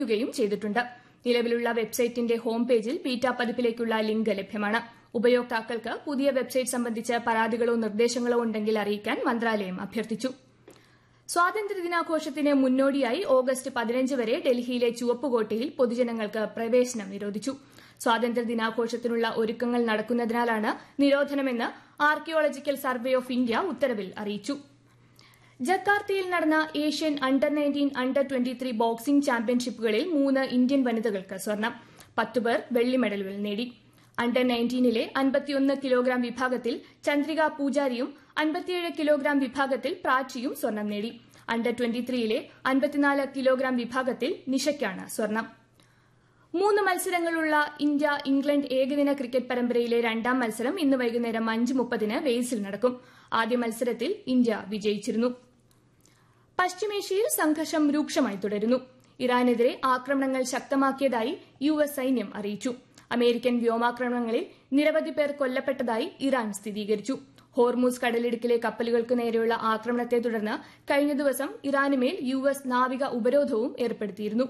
ുകയും ചെയ്തിട്ടുണ്ട് നിലവിലുള്ള വെബ്സൈറ്റിന്റെ ഹോം പേജിൽ ബീറ്റ പതിപ്പിലേക്കുള്ള ലിങ്ക് ലഭ്യമാണ് ഉപയോക്താക്കൾക്ക് പുതിയ വെബ്സൈറ്റ് സംബന്ധിച്ച് പരാതികളോ നിർദ്ദേശങ്ങളോ ഉണ്ടെങ്കിൽ അറിയിക്കാൻ മന്ത്രാലയം അഭ്യർത്ഥിച്ചു സ്വാതന്ത്ര്യദിനാഘോഷത്തിന് മുന്നോടിയായി ഓഗസ്റ്റ് പതിനഞ്ച് വരെ ഡൽഹിയിലെ ചുവപ്പുകോട്ടയിൽ പൊതുജനങ്ങൾക്ക് പ്രവേശനം നിരോധിച്ചു സ്വാതന്ത്ര്യദിനാഘോഷത്തിനുള്ള ഒരുക്കങ്ങൾ നടക്കുന്നതിനാലാണ് നിരോധനമെന്ന് ആർക്കിയോളജിക്കൽ സർവേ ഓഫ് ഇന്ത്യ ഉത്തരവിൽ അറിയിച്ചു ജക്കാർത്തയിൽ നടന്ന Asian under nineteen under twenty three boxing ചാമ്പ്യൻഷിപ്പുകളിൽ മൂന്ന് ഇന്ത്യൻ വനിതകൾക്ക് സ്വർണം പത്തുപേർ വെള്ളി മെഡലുകൾ നേടി അണ്ടർ നയൻറ്റീനിലെ അൻപത്തിയൊന്ന് കിലോഗ്രാം വിഭാഗത്തിൽ ചന്ദ്രിക പൂജാരിയും അൻപത്തിയേഴ് കിലോഗ്രാം വിഭാഗത്തിൽ പ്രാച്ചിയും സ്വർണം നേടി അണ്ടർ ട്വന്റി ത്രീയിലെ അൻപത്തിനാല് കിലോഗ്രാം വിഭാഗത്തിൽ നിഷയ്ക്കാണ് സ്വർണം മൂന്ന് മത്സരങ്ങളുള്ള ഇന്ത്യ ഇംഗ്ലണ്ട് ഏകദിന ക്രിക്കറ്റ് പരമ്പരയിലെ രണ്ടാം മത്സരം ഇന്ന് വൈകുന്നേരം അഞ്ച് മുപ്പതിന് വെയിൽസിൽ നടക്കും ആദ്യ മത്സരത്തിൽ ഇന്ത്യ വിജയിച്ചിരുന്നു പശ്ചിമേഷ്യയിൽ സംഘർഷം രൂക്ഷമായി തുടരുന്നു ഇറാനെതിരെ ആക്രമണങ്ങൾ ശക്തമാക്കിയതായി യു എസ് സൈന്യം അറിയിച്ചു അമേരിക്കൻ വ്യോമാക്രമണങ്ങളിൽ നിരവധി പേർ കൊല്ലപ്പെട്ടതായി ഇറാൻ സ്ഥിരീകരിച്ചു ഹോർമൂസ് കടലിടുക്കിലെ കപ്പലുകൾക്ക് നേരെയുള്ള ആക്രമണത്തെ തുടർന്ന് കഴിഞ്ഞ ദിവസം ഇറാനുമേൽ യു എസ് നാവിക ഉപരോധവും ഏർപ്പെടുത്തിയിരുന്നു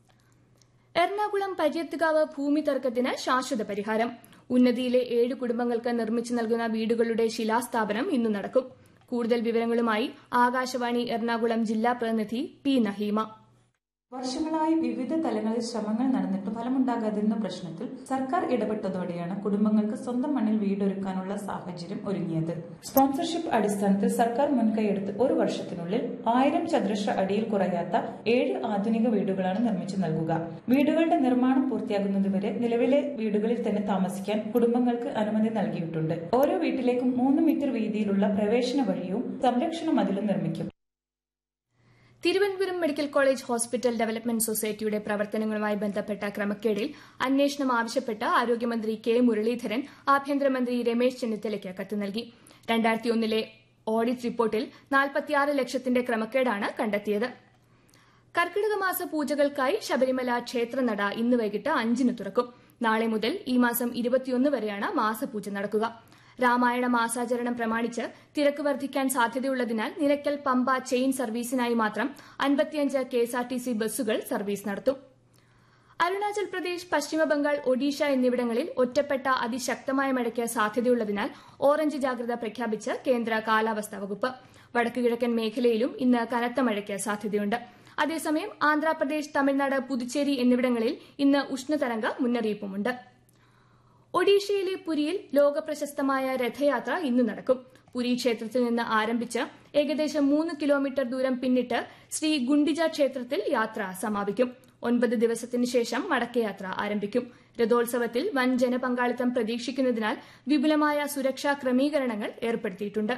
എറണാകുളം പര്യത്തുകാവ് ഭൂമി തർക്കത്തിന് ശാശ്വത പരിഹാരം ഉന്നതിയിലെ ഏഴ് കുടുംബങ്ങൾക്ക് നിർമ്മിച്ചു നൽകുന്ന വീടുകളുടെ ശിലാസ്ഥാപനം ഇന്ന് നടക്കും കൂടുതൽ വിവരങ്ങളുമായി ആകാശവാണി എറണാകുളം ജില്ലാ പ്രതിനിധി പി നഹീമ വർഷങ്ങളായി വിവിധ തലങ്ങളിൽ ശ്രമങ്ങൾ നടന്നിട്ട് ഫലമുണ്ടാകാതിരുന്ന പ്രശ്നത്തിൽ സർക്കാർ ഇടപെട്ടതോടെയാണ് കുടുംബങ്ങൾക്ക് സ്വന്തം മണ്ണിൽ വീടൊരുക്കാനുള്ള സാഹചര്യം ഒരുങ്ങിയത് സ്പോൺസർഷിപ്പ് അടിസ്ഥാനത്തിൽ സർക്കാർ മുൻകൈയെടുത്ത് ഒരു വർഷത്തിനുള്ളിൽ ആയിരം ചതുരശ്ര അടിയിൽ കുറയാത്ത ഏഴ് ആധുനിക വീടുകളാണ് നിർമ്മിച്ചു നൽകുക വീടുകളുടെ നിർമ്മാണം പൂർത്തിയാകുന്നതുവരെ നിലവിലെ വീടുകളിൽ തന്നെ താമസിക്കാൻ കുടുംബങ്ങൾക്ക് അനുമതി നൽകിയിട്ടുണ്ട് ഓരോ വീട്ടിലേക്കും മൂന്ന് മീറ്റർ വീതിയിലുള്ള പ്രവേശന വഴിയും സംരക്ഷണ മതിലും നിർമ്മിക്കും Thiruvananthapuram medical college hospital development സൊസൈറ്റിയുടെ പ്രവർത്തനങ്ങളുമായി ബന്ധപ്പെട്ട ക്രമക്കേടിൽ അന്വേഷണം ആവശ്യപ്പെട്ട് ആരോഗ്യമന്ത്രി കെ മുരളീധരൻ ആഭ്യന്തരമന്ത്രി രമേശ് ചെന്നിത്തലയ്ക്ക് കത്ത് നൽകി രണ്ടായിരത്തിയൊന്നിലെ ഓഡിറ്റ് റിപ്പോർട്ടിൽ നാൽപ്പത്തിയാറ് ലക്ഷത്തിന്റെ ക്രമക്കേടാണ് കണ്ടെത്തിയത് കർക്കിടക മാസ പൂജകൾക്കായി ശബരിമല ക്ഷേത്രനട ഇന്ന് വൈകിട്ട് അഞ്ചിന് തുറക്കും നാളെ മുതൽ ഈ മാസം ഇരുപത്തിയൊന്ന് വരെയാണ് മാസപൂജ നടക്കുക രാമായണ മാസാചരണം പ്രമാണിച്ച് തിരക്ക് വർദ്ധിക്കാൻ സാധ്യതയുള്ളതിനാൽ നിലയ്ക്കൽ പമ്പ ചെയിൻ സർവീസിനായി മാത്രം അൻപത്തിയഞ്ച് കെഎസ്ആർടിസി ബസ്സുകൾ സർവീസ് നടത്തും അരുണാചൽ പ്രദേശ് പശ്ചിമബംഗാൾ ഒഡീഷ എന്നിവിടങ്ങളിൽ ഒറ്റപ്പെട്ട അതിശക്തമായ മഴയ്ക്ക് സാധ്യതയുള്ളതിനാൽ ഓറഞ്ച് ജാഗ്രത പ്രഖ്യാപിച്ച് കേന്ദ്ര കാലാവസ്ഥാ വകുപ്പ് വടക്കുകിഴക്കൻ മേഖലയിലും ഇന്ന് കനത്ത മഴയ്ക്ക് സാധ്യതയുണ്ട് അതേസമയം ആന്ധ്രാപ്രദേശ് തമിഴ്നാട് പുതുച്ചേരി എന്നിവിടങ്ങളിൽ ഇന്ന് ഉഷ്ണതരംഗ മുന്നറിയിപ്പുമുണ്ട് ഒഡീഷയിലെ പുരിയിൽ ലോകപ്രശസ്തമായ രഥയാത്ര ഇന്ന് നടക്കും പുരി ക്ഷേത്രത്തിൽ നിന്ന് ആരംഭിച്ച് ഏകദേശം മൂന്ന് കിലോമീറ്റർ ദൂരം പിന്നിട്ട് ശ്രീ ഗുണ്ടിജ ക്ഷേത്രത്തിൽ യാത്ര സമാപിക്കും ഒൻപത് ദിവസത്തിന് ശേഷം മടക്കയാത്ര ആരംഭിക്കും രഥോത്സവത്തിൽ വൻ ജനപങ്കാളിത്തം പ്രതീക്ഷിക്കുന്നതിനാൽ വിപുലമായ സുരക്ഷാ ക്രമീകരണങ്ങൾ ഏർപ്പെടുത്തിയിട്ടുണ്ട്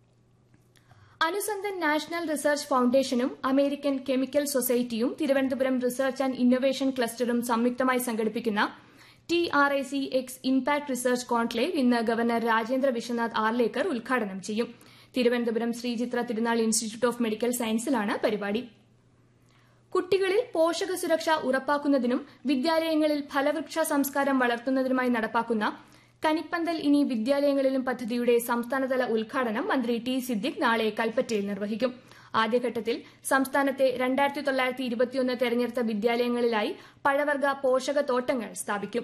അനുസന്ധൻ നാഷണൽ റിസർച്ച് ഫൌണ്ടേഷനും അമേരിക്കൻ കെമിക്കൽ സൊസൈറ്റിയും തിരുവനന്തപുരം റിസർച്ച് ആൻഡ് ഇന്നൊവേഷൻ ക്ലസ്റ്ററും സംയുക്തമായി സംഘടിപ്പിക്കുന്ന T R I C X impact research conclave ഇന്ന് ഗവർണർ രാജേന്ദ്ര വിശ്വനാഥ് ആർലേക്കർ ഉദ്ഘാടനം ചെയ്യും തിരുവനന്തപുരം ശ്രീചിത്ര തിരുനാൾ ഇൻസ്റ്റിറ്റ്യൂട്ട് ഓഫ് മെഡിക്കൽ സയൻസിലാണ് പരിപാടി കുട്ടികളിൽ പോഷക സുരക്ഷ ഉറപ്പാക്കുന്നതിനും വിദ്യാലയങ്ങളിൽ ഫലവൃക്ഷ സംസ്കാരം വളർത്തുന്നതിനുമായി നടപ്പാക്കുന്ന കനിപ്പന്തൽ ഇനി വിദ്യാലയങ്ങളിലും പദ്ധതിയുടെ സംസ്ഥാനതല ഉദ്ഘാടനം മന്ത്രി ടി സിദ്ദിഖ് നാളെ കൽപ്പറ്റയിൽ നിർവഹിക്കും ആദ്യഘട്ടത്തിൽ സംസ്ഥാനത്തെ രണ്ടായിരത്തി തൊള്ളായിരത്തി ഇരുപത്തിയൊന്ന് തെരഞ്ഞെടുത്ത വിദ്യാലയങ്ങളിലായി പഴവർഗ പോഷക തോട്ടങ്ങൾ സ്ഥാപിക്കും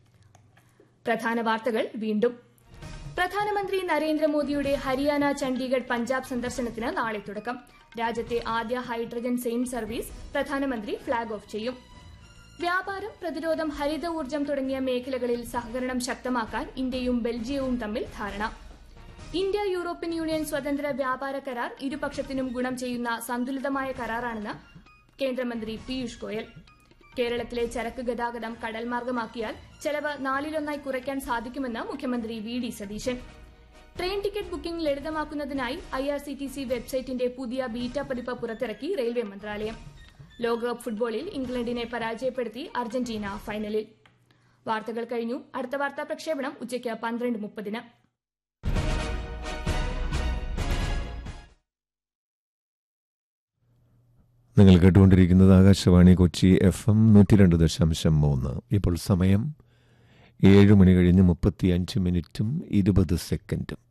പ്രധാന വാർത്തകൾ വീണ്ടും പ്രധാനമന്ത്രി നരേന്ദ്രമോദിയുടെ ഹരിയാന ചണ്ഡീഗഡ് പഞ്ചാബ് സന്ദർശനത്തിന് നാളെ തുടക്കം രാജ്യത്തെ ആദ്യ ഹൈഡ്രജൻ സെയിം സർവീസ് പ്രധാനമന്ത്രി ഫ്ളാഗ് ഓഫ് ചെയ്യും വ്യാപാരം പ്രതിരോധം ഹരിത ഊർജ്ജം തുടങ്ങിയ മേഖലകളിൽ സഹകരണം ശക്തമാക്കാൻ ഇന്ത്യയും ബെൽജിയവും തമ്മിൽ ധാരണ ഇന്ത്യ യൂറോപ്യൻ യൂണിയൻ സ്വതന്ത്ര വ്യാപാര കരാർ ഇരുപക്ഷത്തിനും ഗുണം ചെയ്യുന്ന സന്തുലിതമായ കരാറാണെന്ന് കേന്ദ്രമന്ത്രി പീയൂഷ് ഗോയൽ കേരളത്തിലെ ചരക്ക് ഗതാഗതം കടൽമാർഗമാക്കിയാൽ ചെലവ് നാലിലൊന്നായി കുറയ്ക്കാൻ സാധിക്കുമെന്ന് മുഖ്യമന്ത്രി V D Satheesan train ticket booking ലളിതമാക്കുന്നതിനായി I R C T C വെബ്സൈറ്റിന്റെ പുതിയ ബീറ്റ പതിപ്പ് പുറത്തിറക്കി റെയിൽവേ മന്ത്രാലയം ലോകകപ്പ് ഫുട്ബോളിൽ ഇംഗ്ലണ്ടിനെ പരാജയപ്പെടുത്തി അർജന്റീന ഫൈനലിൽ വാർത്തകൾ കഴിഞ്ഞു അടുത്ത വാർത്താ പ്രക്ഷേപണം ഉച്ചയ്ക്ക് പന്ത്രണ്ട് മുപ്പതിന് നിങ്ങൾ കേട്ടുകൊണ്ടിരിക്കുന്നത് ആകാശവാണി കൊച്ചി എഫ് എം നൂറ്റി രണ്ട് ദശാംശം മൂന്ന് ഇപ്പോൾ സമയം ഏഴ് മണി കഴിഞ്ഞ് മുപ്പത്തിയഞ്ച് മിനിറ്റും ഇരുപത് സെക്കൻഡും